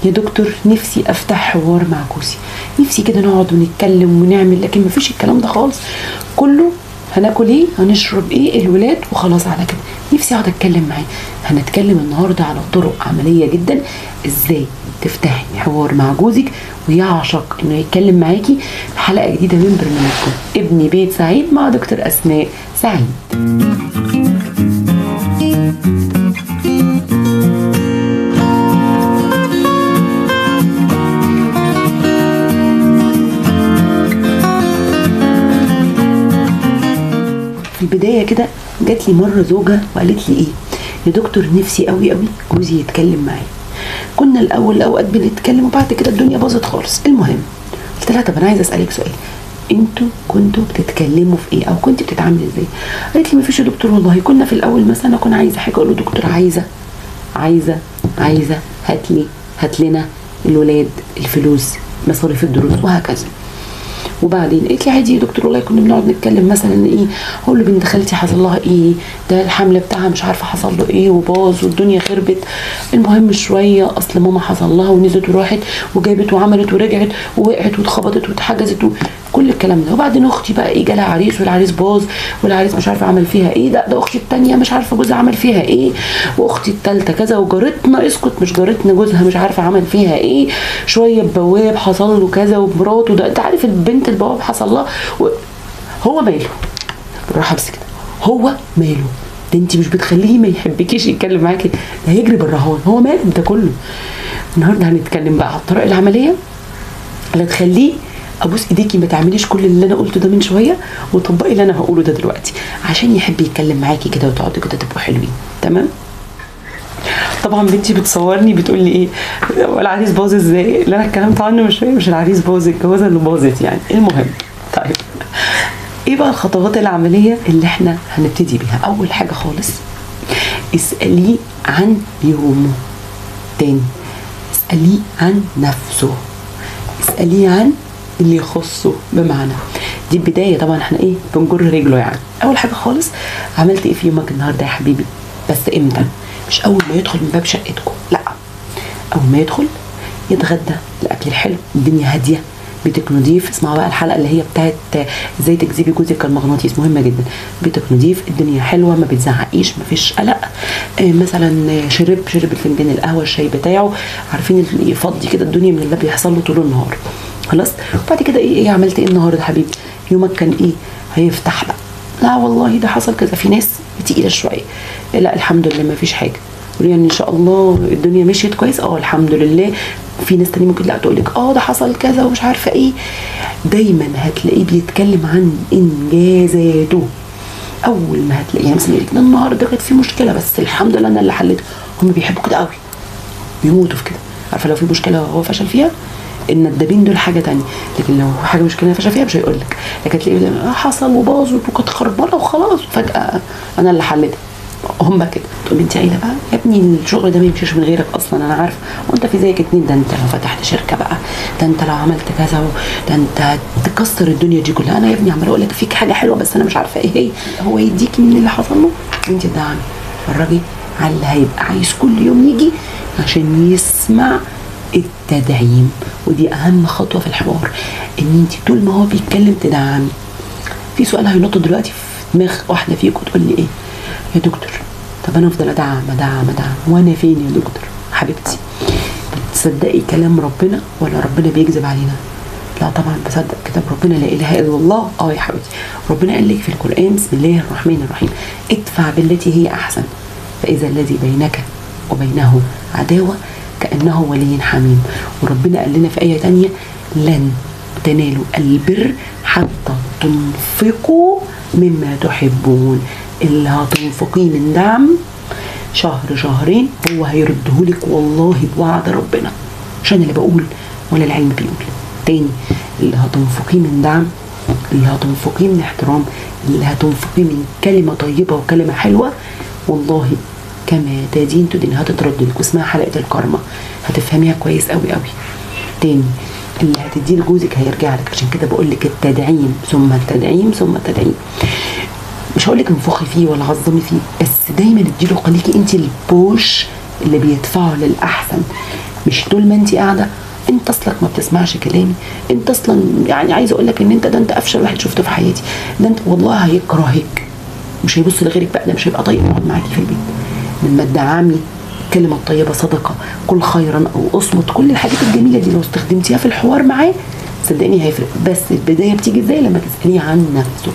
يا دكتور نفسي افتح حوار مع جوزي نفسي كده نقعد ونتكلم ونعمل لكن مفيش الكلام ده خالص كله هناكل ايه هنشرب ايه الولاد وخلاص على كده نفسي اقعد اتكلم معاه هنتكلم النهارده على طرق عمليه جدا ازاي تفتحي حوار مع جوزك ويعشق انه يتكلم معاكي في حلقه جديده من برنامجكم ابني بيت سعيد مع دكتور اسماء سعيد في البدايه كده جات لي مره زوجه وقالت لي ايه يا دكتور نفسي قوي قوي جوزي يتكلم معايا كنا الاول اوقات بنتكلم وبعد كده الدنيا باظت خالص المهم قلت لها طب انا عايزه اسالك سؤال انتوا كنتوا بتتكلموا في ايه او كنت بتتعاملي ازاي قالت لي مفيش يا دكتور والله كنا في الاول مثلا اكون عايزه حاجه اقول له دكتور عايزه عايزه عايزه هات لي هات لنا الولاد الفلوس مصاريف الدروس وهكذا وبعدين قالت لي عادي يا دكتور والله كنا بنقعد نتكلم مثلا ان ايه اقول له بنت خالتي حصل لها ايه ده الحمل بتاعها مش عارفه حصل له ايه وباظ والدنيا خربت المهم شويه اصل ماما حصل لها ونزلت وراحت وجابت وعملت ورجعت ووقعت واتخبطت واتحجزت كل الكلام ده وبعدين اختي بقى ايه جالها عريس والعريس باظ والعريس مش عارفه عمل فيها ايه ده ده اختي التانيه مش عارفه جوزها عمل فيها ايه واختي التالته كذا وجارتنا اسكت مش جارتنا جوزها مش عارفه عمل فيها ايه شويه بواب حصل له كذا ومراته ده انت عارف البنت البواب حصل لها و... هو ماله بالراحه بس كده هو ماله ده انت مش بتخليه ما يحبكيش يتكلم معاكي ده هيجري بالرهان هو ماله ده كله النهارده هنتكلم بقى على الطرق العمليه اللي تخليه ابوس ايديكي ما تعمليش كل اللي انا قلته ده من شويه وطبقي اللي انا هقوله ده دلوقتي عشان يحب يتكلم معاكي كده وتقعدوا كده تبقوا حلوين تمام طبعا بنتي بتصورني بتقول لي ايه هو العريس باظ ازاي اللي انا اتكلمت عنه من شويه مش العريس باظ الجوازه اللي باظت يعني المهم طيب ايه بقى الخطوات العمليه اللي احنا هنبتدي بيها اول حاجه خالص اساليه عن يومه تاني اساليه عن نفسه اساليه عن اللي يخصه بمعنى دي البدايه طبعا احنا ايه بنجر رجله يعني اول حاجه خالص عملت ايه في يومك النهارده يا حبيبي بس امتى مش اول ما يدخل من باب شقتكم لا اول ما يدخل يتغدى الاكل الحلو الدنيا هاديه بيتك نضيف اسمعوا بقى الحلقه اللي هي بتاعت ازاي تجذبي جوزك كالمغناطيس مهمه جدا بيتك نضيف الدنيا حلوه ما بتزعقيش ما فيش قلق آه مثلا شرب شرب الفنجان القهوه الشاي بتاعه عارفين يفضي كده الدنيا من اللي بيحصل له طول النهار خلاص وبعد كده ايه, إيه عملت ايه النهارده يا حبيبي يومك كان ايه هيفتح بقى لا والله ده حصل كذا في ناس تقيله شويه لا الحمد لله ما فيش حاجه يعني ان شاء الله الدنيا مشيت كويس اه الحمد لله في ناس تانية ممكن لا تقول لك اه ده حصل كذا ومش عارفه ايه دايما هتلاقيه بيتكلم عن انجازاته اول ما هتلاقيه يعني مثلا يقول لك النهارده كانت في مشكله بس الحمد لله انا اللي حليتها هم بيحبوا كده قوي بيموتوا في كده عارفه لو في مشكله هو فشل فيها الندابين دول حاجه تانية لكن لو حاجه مشكله فشل فيها مش هيقول لك لكن تلاقيه حصل وباظت وكانت خربانه وخلاص فجاه انا اللي حليتها هم كده تقول انت قايله بقى يا ابني الشغل ده ما يمشيش من غيرك اصلا انا عارفه وانت في زيك اتنين ده انت لو فتحت شركه بقى ده انت لو عملت كذا ده انت تكسر الدنيا دي كلها انا يا ابني عمال اقول لك فيك حاجه حلوه بس انا مش عارفه ايه هي هو يديكي من اللي حصل له وانت تدعمي فرجي على اللي هيبقى عايز كل يوم يجي عشان يسمع التدعيم ودي اهم خطوه في الحوار ان انت طول ما هو بيتكلم تدعمي في سؤال هينط دلوقتي في دماغ واحده فيكم تقول لي ايه يا دكتور طب انا افضل ادعم ادعم ادعم وانا فين يا دكتور حبيبتي بتصدقي كلام ربنا ولا ربنا بيكذب علينا لا طبعا بصدق كتاب ربنا لا اله الا الله اه يا حبيبتي ربنا قال لك في القران بسم الله الرحمن الرحيم ادفع بالتي هي احسن فاذا الذي بينك وبينه عداوه كانه ولي حميم وربنا قال لنا في ايه تانية لن تنالوا البر حتى تنفقوا مما تحبون اللي هتنفقيه من دعم شهر شهرين هو هيردهولك والله بوعد ربنا عشان اللي بقول ولا العلم بيقول تاني اللي هتنفقيه من دعم اللي هتنفقيه من احترام اللي هتنفقيه من كلمة طيبة وكلمة حلوة والله كما تدين تدين هتترد لك واسمها حلقة الكرمة هتفهميها كويس قوي قوي تاني اللي هتديه لجوزك هيرجع لك عشان كده بقول لك التدعيم ثم التدعيم ثم التدعيم مش هقول لك انفخي فيه ولا عظمي فيه بس دايما اديله خليكي انت البوش اللي بيدفعه للاحسن مش طول ما انت قاعده انت اصلك ما بتسمعش كلامي انت اصلا يعني عايزه اقول لك ان انت ده انت افشل واحد شفته في حياتي ده انت والله هيكرهك مش هيبص لغيرك بقى ده مش هيبقى طيب يقعد معاكي في البيت لما تدعمي الكلمة الطيبة صدقة كل خيرا أو أصمت كل الحاجات الجميلة دي لو استخدمتيها في الحوار معاه صدقني هيفرق بس البداية بتيجي ازاي لما تسأليه عن نفسه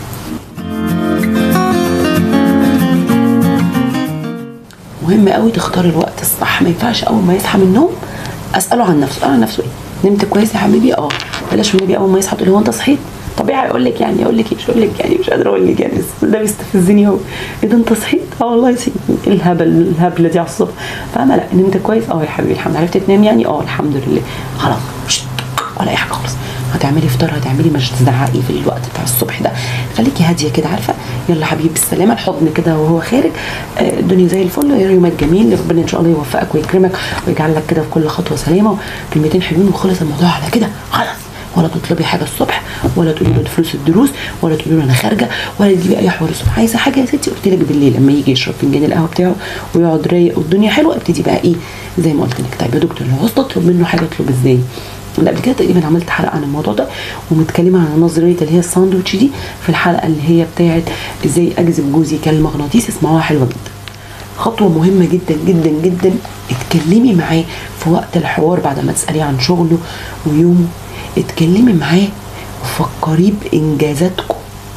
مهم قوي تختاري الوقت الصح ما ينفعش اول ما يصحى من النوم اساله عن نفسه اساله عن نفسه ايه نمت كويس يا حبيبي اه بلاش النبي اول ما يصحى تقول هو انت صحيت طبيعي اقول لك يعني اقول لك مش اقول لك يعني مش قادره اقول لك يعني ده بيستفزني قوي ايه ده انت صحيت اه والله صحيت الهبل الهبله دي على الصبح فاهمه لا نمت كويس اه يا حبيبي الحمد لله عرفت تنام يعني اه الحمد لله خلاص ولا اي حاجه خالص هتعملي فطار هتعملي مش تزعقي في الوقت بتاع الصبح ده خليكي هاديه كده عارفه يلا حبيبي بالسلامه الحضن كده وهو خارج الدنيا زي الفل يومك جميل ربنا ان شاء الله يوفقك ويكرمك ويجعل لك كده في كل خطوه سلامه كلمتين حلوين وخلص الموضوع على كده خلاص ولا تطلبي حاجه الصبح ولا تقولي له فلوس الدروس ولا تقولي له انا خارجه ولا تجيبي اي حوار الصبح عايزه حاجه يا ستي قلت لك بالليل لما يجي يشرب فنجان القهوه بتاعه ويقعد رايق والدنيا حلوه ابتدي بقى ايه زي ما قلت لك طيب يا دكتور لو عاوز تطلب منه حاجه اطلب ازاي؟ لا قبل كده تقريبا عملت حلقه عن الموضوع ده ومتكلمه عن نظريه اللي هي الساندوتش دي في الحلقه اللي هي بتاعت ازاي اجذب جوزي كالمغناطيس اسمعوها حلوه جدا خطوه مهمه جدا جدا جدا اتكلمي معاه في وقت الحوار بعد ما تساليه عن شغله ويومه اتكلمي معاه وفكريه بانجازاتكم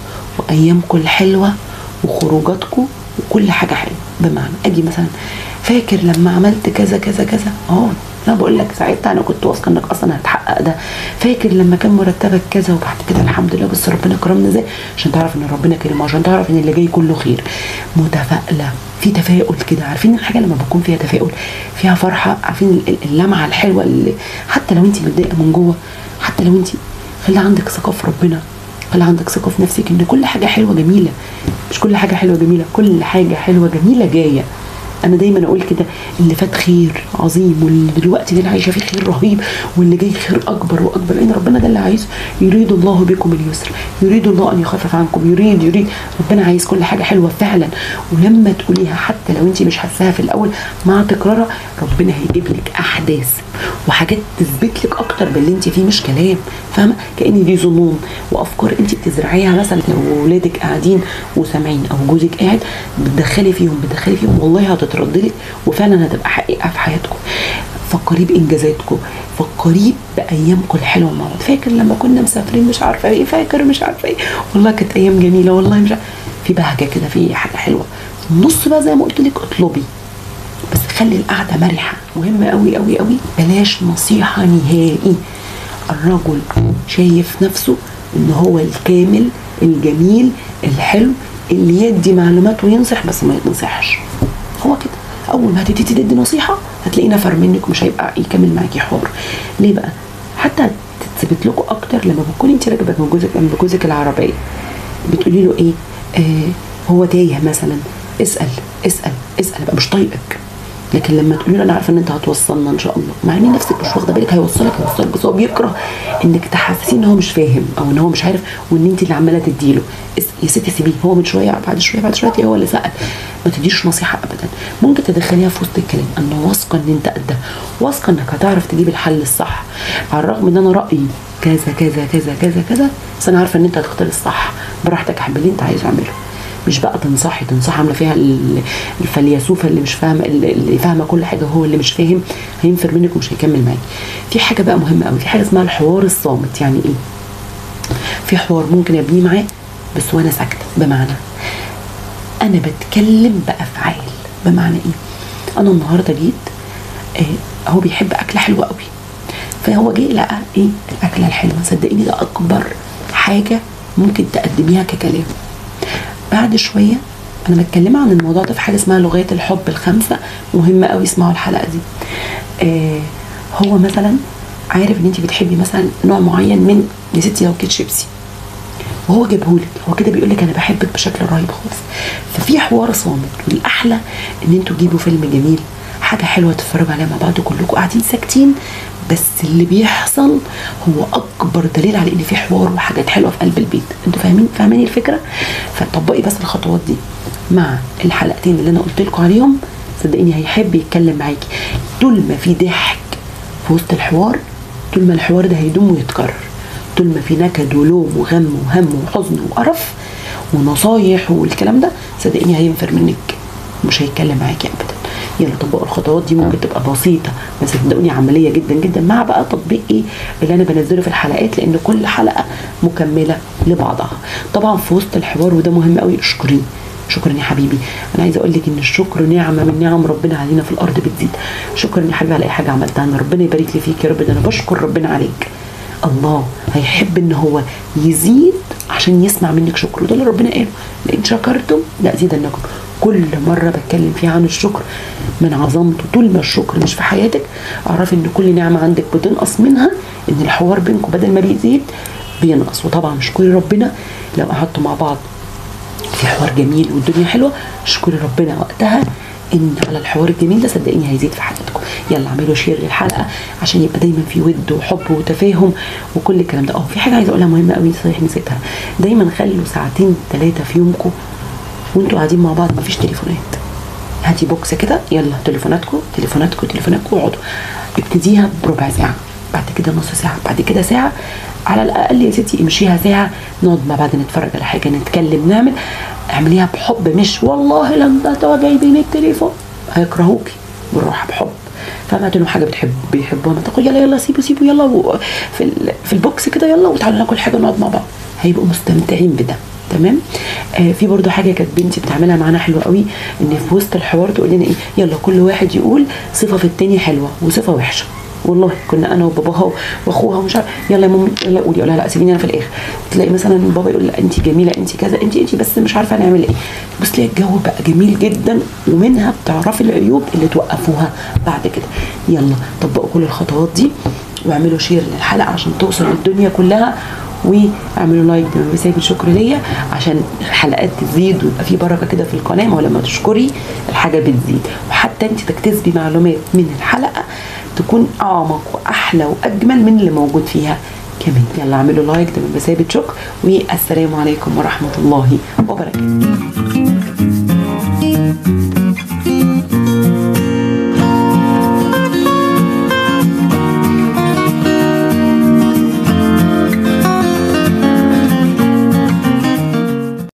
وايامكم الحلوه وخروجاتكم وكل حاجه حلوه بمعنى اجي مثلا فاكر لما عملت كذا كذا كذا اه انا بقول لك ساعتها انا كنت واثقه انك اصلا هتحقق ده فاكر لما كان مرتبك كذا وبعد كده الحمد لله بس ربنا كرمنا ازاي عشان تعرف ان ربنا كريم عشان تعرف ان اللي جاي كله خير متفائله في تفاؤل كده عارفين الحاجه لما بكون فيها تفاؤل فيها فرحه عارفين اللمعه الحلوه اللي حتى لو انت متضايقه من جوه حتى لو انت خلي عندك ثقه في ربنا خلي عندك ثقه في نفسك ان كل حاجه حلوه جميله مش كل حاجه حلوه جميله كل حاجه حلوه جميله جايه انا دايما اقول كده اللي فات خير عظيم واللي دلوقتي اللي عايشه فيه خير رهيب واللي جاي خير اكبر واكبر لان ربنا ده اللي عايزه يريد الله بكم اليسر يريد الله ان يخفف عنكم يريد يريد ربنا عايز كل حاجه حلوه فعلا ولما تقوليها حتى لو انت مش حاساها في الاول مع تكرارها ربنا هيجيب لك احداث وحاجات تثبت لك اكتر باللي انت فيه مش كلام فاهمه كان دي ظنون وافكار انت بتزرعيها مثلا لو ولادك قاعدين وسامعين او جوزك قاعد بتدخلي فيهم بتدخلي فيهم والله هتترد لك وفعلا هتبقى حقيقه في حياتكم فكريه بانجازاتكم فكريه بايامكم الحلوه مع بعض فاكر لما كنا مسافرين مش عارفه ايه فاكر مش عارفه ايه والله كانت ايام جميله والله مش عارفة. في بهجه كده في حاجه حلوه النص بقى زي ما قلت لك اطلبي بس خلي القعده مرحه مهم قوي قوي قوي بلاش نصيحه نهائي الرجل شايف نفسه ان هو الكامل الجميل الحلو اللي يدي معلومات وينصح بس ما يتنصحش هو كده اول ما هتبتدي تدي نصيحه هتلاقيه نفر منك ومش هيبقى يكمل معاكي حوار ليه بقى حتى تثبت لكم اكتر لما بتكوني انت راكبه جنب جوزك جنب جوزك العربيه بتقولي له ايه آه هو تايه مثلا اسال اسال اسال بقى مش طايقك لكن لما تقولي له انا عارفه ان انت هتوصلنا ان شاء الله مع ان نفسك مش واخده بالك هيوصلك هيوصلك بس هو بيكره انك تحسسيه ان هو مش فاهم او ان هو مش عارف وان انت اللي عماله تديله يا ستي سيبيه هو من شويه بعد شويه بعد شويه هو اللي سال ما تديش نصيحه ابدا ممكن تدخليها في وسط الكلام انا واثقه ان انت قدها واثقه انك هتعرف تجيب الحل الصح على الرغم ان انا رايي كذا كذا كذا كذا كذا بس انا عارفه ان انت هتختار الصح براحتك اعمل اللي انت عايزه اعمله مش بقى تنصحي تنصحي عامله فيها الفليسوفه اللي مش فاهمه اللي فاهمه كل حاجه هو اللي مش فاهم هينفر منك ومش هيكمل معاكي في حاجه بقى مهمه قوي في حاجه اسمها الحوار الصامت يعني ايه في حوار ممكن ابنيه معاه بس وانا ساكته بمعنى انا بتكلم بافعال بمعنى ايه انا النهارده جيت آه هو بيحب اكله حلوه قوي فهو جه لقى ايه الاكله الحلوه صدقيني ده اكبر حاجه ممكن تقدميها ككلام بعد شويه انا متكلمه عن الموضوع ده في حاجه اسمها لغات الحب الخمسه مهمه قوي اسمعوا الحلقه دي آه هو مثلا عارف ان انت بتحبي مثلا نوع معين من يا ستي لو كيت شيبسي وهو جابهولك هو كده بيقول لك انا بحبك بشكل رهيب خالص ففي حوار صامت والاحلى ان انتوا تجيبوا فيلم جميل حاجه حلوه تتفرجوا عليها مع بعض كلكم قاعدين ساكتين بس اللي بيحصل هو اكبر دليل على ان في حوار وحاجات حلوه في قلب البيت انتوا فاهمين فاهمين الفكره فطبقي بس الخطوات دي مع الحلقتين اللي انا قلت لكم عليهم صدقيني هيحب يتكلم معاكي طول ما في ضحك في وسط الحوار طول ما الحوار ده هيدوم ويتكرر طول ما في نكد ولوم وغم وهم وحزن وقرف ونصايح والكلام ده صدقيني هينفر منك مش هيتكلم معاكي ابدا يلا طبقوا الخطوات دي ممكن تبقى بسيطه بس صدقوني عمليه جدا جدا مع بقى تطبيق ايه اللي انا بنزله في الحلقات لان كل حلقه مكمله لبعضها طبعا في وسط الحوار وده مهم قوي اشكريه شكرا يا حبيبي انا عايزه اقول لك ان الشكر نعمه من نعم ربنا علينا في الارض بتزيد شكرا يا حبيبي على اي حاجه عملتها ان ربنا يبارك لي فيك يا رب ده انا بشكر ربنا عليك الله هيحب ان هو يزيد عشان يسمع منك شكر وده اللي ربنا قاله لان شكرتم لازيدنكم كل مره بتكلم فيها عن الشكر من عظمته طول ما الشكر مش في حياتك اعرفي ان كل نعمه عندك بتنقص منها ان الحوار بينكم بدل ما بيزيد بينقص وطبعا اشكري ربنا لو قعدتوا مع بعض في حوار جميل والدنيا حلوه اشكري ربنا وقتها ان على الحوار الجميل ده صدقيني هيزيد في حياتكم يلا اعملوا شير للحلقه عشان يبقى دايما في ود وحب وتفاهم وكل الكلام ده اه في حاجه عايزه اقولها مهمه قوي صحيح نسيتها دايما خلوا ساعتين ثلاثه في يومكم وانتوا قاعدين مع بعض مفيش تليفونات هاتي بوكس كده يلا تليفوناتكم تليفوناتكم تليفوناتكم واقعدوا ابتديها بربع ساعه بعد كده نص ساعه بعد كده ساعه على الاقل يا ستي امشيها ساعه نقعد مع بعض نتفرج على حاجه نتكلم نعمل اعمليها بحب مش والله لما تقعدي بين التليفون هيكرهوكي بالراحه بحب فبعت لهم حاجه بتحب بيحبوها ما تقول يلا يلا سيبوا سيبوا يلا و- في ال- في البوكس كده يلا وتعالوا ناكل حاجه ونقعد مع بعض هيبقوا مستمتعين بده تمام آه في برضو حاجه كانت بنتي بتعملها معانا حلوه قوي ان في وسط الحوار تقول لنا ايه يلا كل واحد يقول صفه في التاني حلوه وصفه وحشه والله كنا انا وباباها واخوها ومش عارف يلا يا ماما يلا قولي اقول لها لا سيبيني انا في الاخر تلاقي مثلا بابا يقول لا انت جميله انت كذا انت انت بس مش عارفه هنعمل ايه بس تلاقي الجو بقى جميل جدا ومنها بتعرفي العيوب اللي توقفوها بعد كده يلا طبقوا كل الخطوات دي واعملوا شير للحلقه عشان توصل للدنيا كلها واعملوا لايك ده رسائل الشكر ليا عشان الحلقات تزيد ويبقى في بركه كده في القناه ما هو لما تشكري الحاجه بتزيد وحتى انت تكتسبي معلومات من الحلقه تكون اعمق واحلى واجمل من اللي موجود فيها كمان يلا اعملوا لايك ده من بثابت شكر والسلام عليكم ورحمه الله وبركاته